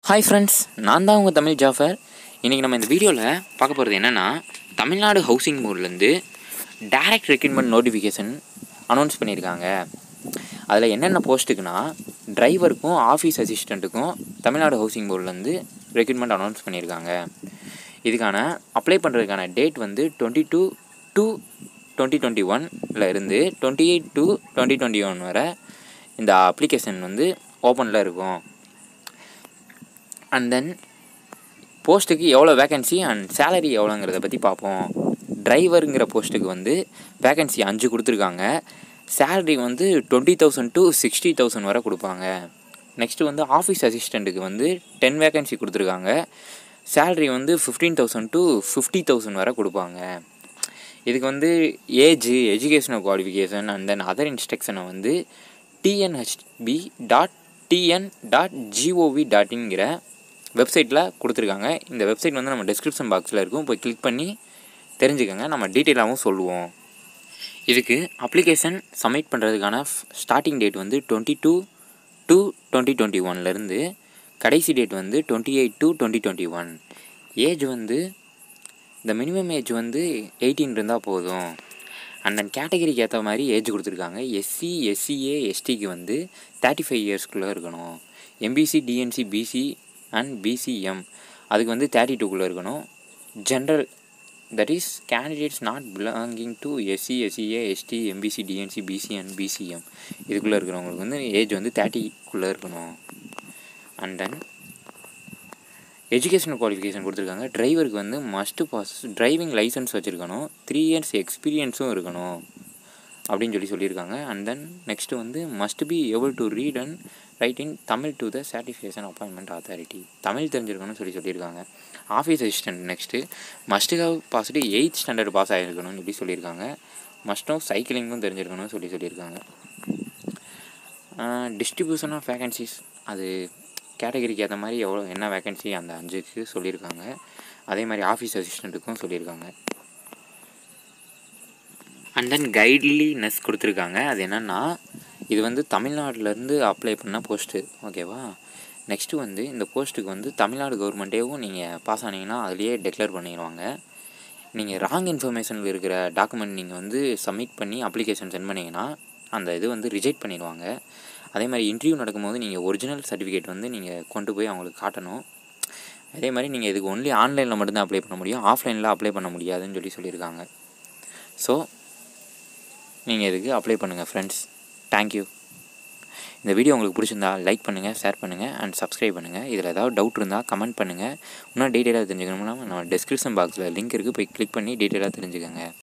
hi friends நான் தான் உங்கள் தமிழ் ஜாஃபர் இன்றைக்கி நம்ம இந்த வீடியோவில் பார்க்க போகிறது என்னென்னா தமிழ்நாடு ஹவுசிங் போர்ட்லேருந்து டைரக்ட் ரெக்ரூட்மெண்ட் நோட்டிஃபிகேஷன் அனௌன்ஸ் பண்ணியிருக்காங்க அதில் என்னென்ன போஸ்ட்டுக்குன்னா டிரைவருக்கும் ஆஃபீஸ் அசிஸ்டண்ட்டுக்கும் தமிழ்நாடு ஹவுசிங் போர்ட்லேருந்து ரெக்ரூட்மெண்ட் அனௌன்ஸ் பண்ணியிருக்காங்க இதுக்கான அப்ளை பண்ணுறதுக்கான டேட் வந்து twenty two two twenty twenty ஒனில் இருந்து twenty eight two twenty twenty one வரை இந்த அப்ளிகேஷன் வந்து ஓப்பனில் இருக்கும் அண்ட் தென் போஸ்ட்டுக்கு எவ்வளோ வேகன்சி அண்ட் சேலரி எவ்வளோங்கிறத பற்றி பார்ப்போம் டிரைவருங்கிற போஸ்ட்டுக்கு வந்து வேகன்சி அஞ்சு கொடுத்துருக்காங்க சேலரி வந்து twenty thousand to sixty thousand வரை கொடுப்பாங்க நெக்ஸ்ட்டு வந்து ஆஃபீஸ் அசிஸ்டண்ட்டுக்கு வந்து டென் வேகன்சி கொடுத்துருக்காங்க சேலரி வந்து fifteen thousand to fifty thousand வரை கொடுப்பாங்க இதுக்கு வந்து age educational qualification and then other இன்ஸ்ட்ரக்ஷனை வந்து TNHB dot TN dot GOV dot இன்கிற வெப்சைட்டில் கொடுத்துருக்காங்க இந்த வெப்சைட் வந்து நம்ம டிஸ்கிரிப்ஷன் பாக்ஸில் இருக்கும் போய் கிளிக் பண்ணி தெரிஞ்சுக்கோங்க நம்ம டீட்டெயிலாகவும் சொல்லுவோம் இதுக்கு அப்ளிகேஷன் சப்மிட் பண்ணுறதுக்கான ஸ்டார்டிங் டேட் வந்து twenty two two twenty twenty ஒன்லேருந்து கடைசி டேட் வந்து twenty eight two twenty twenty one age வந்து இந்த மினிமம் ஏஜ் வந்து எயிட்டீன் இருந்தால் போதும் அண்ட் தென் கேட்டகரிக்கு ஏற்ற மாதிரி ஏஜ் கொடுத்துருக்காங்க எஸ்சி எஸ்சிஏ எஸ்டிக்கு வந்து தேர்ட்டி ஃபைவ் இயர்ஸ்க்குள்ளே இருக்கணும் MBC DNC BC and BCM அதுக்கு வந்து தேர்ட்டி டூக்குள்ளே இருக்கணும் general that is candidates not belonging to SC SCA ST MBC DNC BC and BCM இதுக்குள்ளே இருக்கிறவங்களுக்கு வந்து ஏஜ் வந்து தேர்ட்டிக்குள்ளே இருக்கணும் அண்ட் தென் எஜுகேஷனல் குவாலிஃபிகேஷன் கொடுத்துருக்காங்க டிரைவருக்கு வந்து மஸ்ட்டு பாஸ் டிரைவிங் லைசன்ஸ் வச்சுருக்கணும் த்ரீ இயர்ஸ் எக்ஸ்பீரியன்ஸும் இருக்கணும் அப்படின்னு சொல்லி சொல்லியிருக்காங்க அண்ட் தென் நெக்ஸ்ட்டு வந்து must be able to read and write in Tamil to the satisfaction appointment authority Tamil தெரிஞ்சிருக்கணும்னு சொல்லி சொல்லியிருக்காங்க office assistant next must have passed eighth standard pass ஆகிருக்கணும்னு சொல்லி சொல்லியிருக்காங்க மஸ்ட்டும் சைக்கிளிங்கும் தெரிஞ்சிருக்கணும்னு சொல்லி சொல்லியிருக்காங்க டிஸ்ட்ரிபியூஷன் ஆஃப் வேகன்சிஸ் அது கேட்டகரிக்கு ஏற்ற மாதிரி எவ்வளோ என்ன வேகன்சி அந்த அஞ்சுக்கு சொல்லியிருக்காங்க அதே மாதிரி ஆஃபீஸ் அசிஸ்டண்ட்டுக்கும் சொல்லியிருக்காங்க அண்ட் தென் கைட்லினஸ் கொடுத்துருக்காங்க அது என்னென்னா இது வந்து தமிழ்நாட்டிலேருந்து அப்ளை பண்ண போஸ்ட்டு ஓகேவா நெக்ஸ்ட்டு வந்து இந்த போஸ்ட்டுக்கு வந்து தமிழ்நாடு கவர்மெண்ட்டேவும் நீங்கள் பாஸ் ஆனீங்கன்னா அதுலேயே டெக்ளேர் பண்ணிடுவாங்க நீங்கள் ராங் இன்ஃபர்மேஷனில் இருக்கிற டாக்குமெண்ட் நீங்கள் வந்து சப்மிட் பண்ணி அப்ளிகேஷன் சென்ட் பண்ணிங்கன்னா அந்த இது வந்து ரிஜெக்ட் பண்ணிடுவாங்க அதே மாதிரி இன்டர்வியூ நடக்கும்போது நீங்கள் ஒரிஜினல் சர்டிஃபிகேட் வந்து நீங்கள் கொண்டு போய் அவங்களுக்கு காட்டணும் அதே மாதிரி நீங்கள் இதுக்கு ஒன்லி ஆன்லைனில் மட்டும்தான் அப்ளை பண்ண முடியும் ஆஃப்லைனில் அப்ளை பண்ண முடியாதுன்னு சொல்லி சொல்லியிருக்காங்க ஸோ நீங்கள் இதுக்கு அப்ளை பண்ணுங்கள் ஃப்ரெண்ட்ஸ் தேங்க்யூ இந்த வீடியோ உங்களுக்கு பிடிச்சிருந்தா லைக் பண்ணுங்கள் ஷேர் பண்ணுங்கள் அண்ட் சப்ஸ்கிரைப் பண்ணுங்கள் இதில் ஏதாவது டவுட் இருந்தால் கமெண்ட் பண்ணுங்கள் இன்னும் டீட்டெயிலாக தெரிஞ்சுக்கணும்னா நம்ம டிஸ்கிரிப்ஷன் பாக்ஸில் லிங்க் இருக்குது போய் கிளிக் பண்ணி டீட்டெயிலாக தெரிஞ்சுக்கோங்க